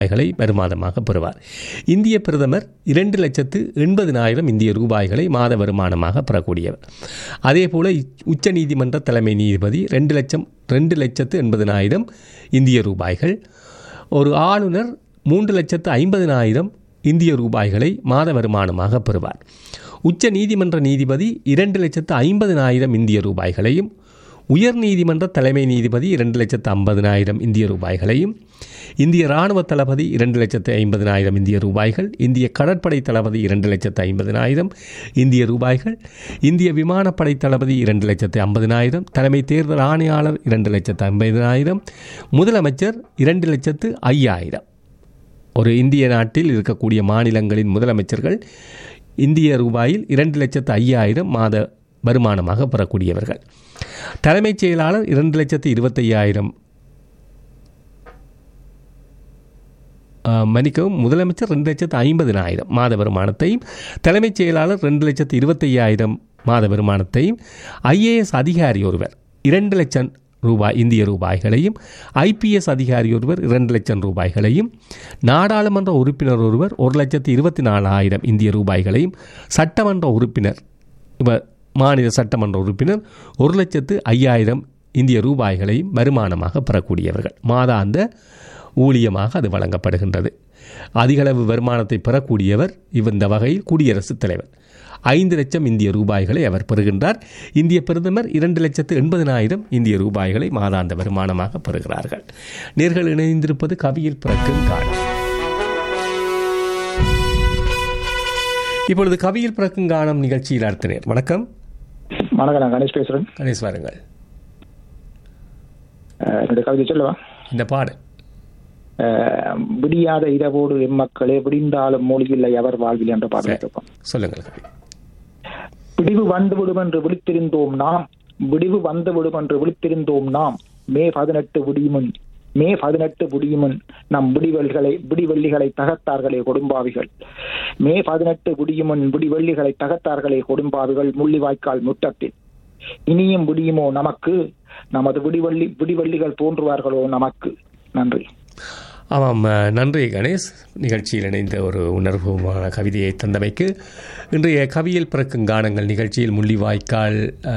ரூபாய்களை வருமானமாக பெறுவார் இந்திய பிரதமர் இரண்டு லட்சத்து எண்பதினாயிரம் இந்திய ரூபாய்களை மாத வருமானமாக பெறக்கூடியவர் அதேபோல உச்ச நீதிமன்ற தலைமை நீதிபதி ரெண்டு லட்சம் ரெண்டு லட்சத்து எண்பதினாயிரம் இந்திய ரூபாய்கள் ஒரு ஆளுநர் மூன்று லட்சத்து ஐம்பதினாயிரம் இந்திய ரூபாய்களை மாத வருமானமாக பெறுவார் உச்ச நீதிமன்ற நீதிபதி இரண்டு லட்சத்து ஐம்பதினாயிரம் இந்திய ரூபாய்களையும் உயர் நீதிமன்ற தலைமை நீதிபதி இரண்டு லட்சத்து ஐம்பதினாயிரம் இந்திய ரூபாய்களையும் இந்திய இராணுவ தளபதி இரண்டு லட்சத்து ஐம்பதினாயிரம் இந்திய ரூபாய்கள் இந்திய கடற்படை தளபதி இரண்டு லட்சத்து ஐம்பதினாயிரம் இந்திய ரூபாய்கள் இந்திய விமானப்படை தளபதி இரண்டு லட்சத்து ஐம்பதினாயிரம் தலைமை தேர்தல் ஆணையாளர் இரண்டு லட்சத்து ஐம்பதினாயிரம் முதலமைச்சர் இரண்டு லட்சத்து ஐயாயிரம் ஒரு இந்திய நாட்டில் இருக்கக்கூடிய மாநிலங்களின் முதலமைச்சர்கள் இந்திய ரூபாயில் இரண்டு லட்சத்து ஐயாயிரம் மாத வருமானமாக பெறக்கூடியவர்கள் தலைமைச் செயலாளர் இரண்டு லட்சத்து இருபத்தையாயிரம் மன்னிக்கவும் முதலமைச்சர் ரெண்டு லட்சத்து ஐம்பதினாயிரம் மாத வருமானத்தையும் தலைமைச் செயலாளர் ரெண்டு லட்சத்து இருபத்தையாயிரம் மாத வருமானத்தையும் ஐஏஎஸ் அதிகாரி ஒருவர் இரண்டு லட்சம் ரூபாய் இந்திய ரூபாய்களையும் ஐபிஎஸ் அதிகாரி ஒருவர் இரண்டு லட்சம் ரூபாய்களையும் நாடாளுமன்ற உறுப்பினர் ஒருவர் ஒரு லட்சத்து இருபத்தி நாலாயிரம் இந்திய ரூபாய்களையும் சட்டமன்ற உறுப்பினர் இவர் மாநில சட்டமன்ற உறுப்பினர் ஒரு லட்சத்து ஐயாயிரம் இந்திய ரூபாய்களையும் வருமானமாக பெறக்கூடியவர்கள் மாதாந்த ஊழியமாக அது வழங்கப்படுகின்றது அதிகளவு வருமானத்தை பெறக்கூடியவர் இந்த வகையில் குடியரசுத் தலைவர் ஐந்து லட்சம் இந்திய ரூபாய்களை அவர் பெறுகின்றார் இந்திய பிரதமர் இரண்டு லட்சத்து எண்பதினாயிரம் இந்திய ரூபாய்களை மாதாந்த வருமானமாக பெறுகிறார்கள் நேர்கள் இணைந்திருப்பது கவியில் பிறக்கும் காலம் இப்பொழுது கவியில் பிறக்கும் காலம் நிகழ்ச்சியில் அடுத்த நேர் வணக்கம் வணக்கம் நான் கணேஷ் பேசுறேன் கணேஷ் வாருங்கள் என்னுடைய கவிதை சொல்லவா இந்த பாடு விடியாத இரவோடு எம்மக்களே விடிந்தாலும் மொழியில்லை அவர் வாழ்வில் என்ற பாடலை கேட்போம் சொல்லுங்கள் கவி விடிவு வந்து விடும் என்று விழித்திருந்தோம் நாம் விடிவு வந்து விடும் என்று விழித்திருந்தோம் நாம் மே பதினெட்டு விடியுமுன் மே பதினெட்டு விடியுமுன் நம் விடிவெள்களை விடிவெள்ளிகளை தகர்த்தார்களே கொடும்பாவிகள் மே பதினெட்டு விடியுமுன் விடிவெள்ளிகளை தகர்த்தார்களே கொடும்பாவிகள் முள்ளிவாய்க்கால் முட்டத்தில் இனியும் விடியுமோ நமக்கு நமது விடிவள்ளி விடிவெள்ளிகள் தோன்றுவார்களோ நமக்கு நன்றி ஆமாம் நன்றி கணேஷ் நிகழ்ச்சியில் இணைந்த ஒரு உணர்வுமான கவிதையை தந்தமைக்கு இன்றைய கவியில் பிறக்கும் கானங்கள் நிகழ்ச்சியில் முள்ளிவாய்க்கால்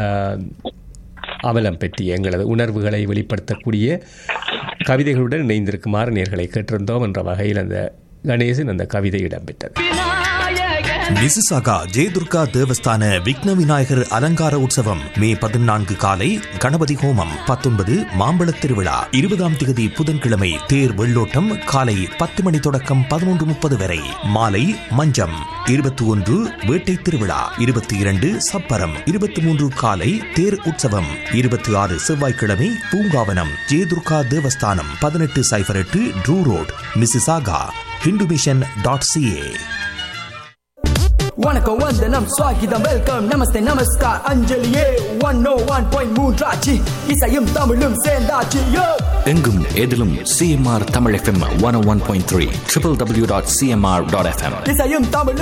அவலம் பற்றி எங்களது உணர்வுகளை வெளிப்படுத்தக்கூடிய கவிதைகளுடன் இணைந்திருக்குமாறு நேர்களை கேட்டிருந்தோம் என்ற வகையில் அந்த கணேசன் அந்த கவிதை இடம்பெற்றது மிசிசாகா ஜெயதுர்கா தேவஸ்தான விக்ன விநாயகர் அலங்கார உற்சவம் மே பதினான்கு காலை கணபதி ஹோமம் பத்தொன்பது மாம்பழத் திருவிழா இருபதாம் திகதி புதன்கிழமை தேர் வெள்ளோட்டம் காலை பத்து மணி தொடக்கம் பதினொன்று முப்பது வரை மாலை மஞ்சம் இருபத்தி ஒன்று வேட்டை திருவிழா இருபத்தி இரண்டு சப்பரம் இருபத்தி மூன்று காலை தேர் உற்சவம் இருபத்தி ஆறு செவ்வாய்க்கிழமை பூங்காவனம் ஜெயதுர்கா தேவஸ்தானம் பதினெட்டு சைபர் எட்டு Drew road Mississauga Hindu mission dot CA வணக்கம் வந்தனம் ஸ்வாகிதம் வெல்கம் நமஸ்தே நமஸ்கார் அஞ்சலியே ஒன் நோ ஒன் பாயிண்ட் மூன்றாச்சு இசையும் தமிழும் சேர்ந்தாச்சு யோ எங்கும் எதிலும் CMR Tamil FM one one point three triple W dot CMR dot FM இசையும் தமிழும்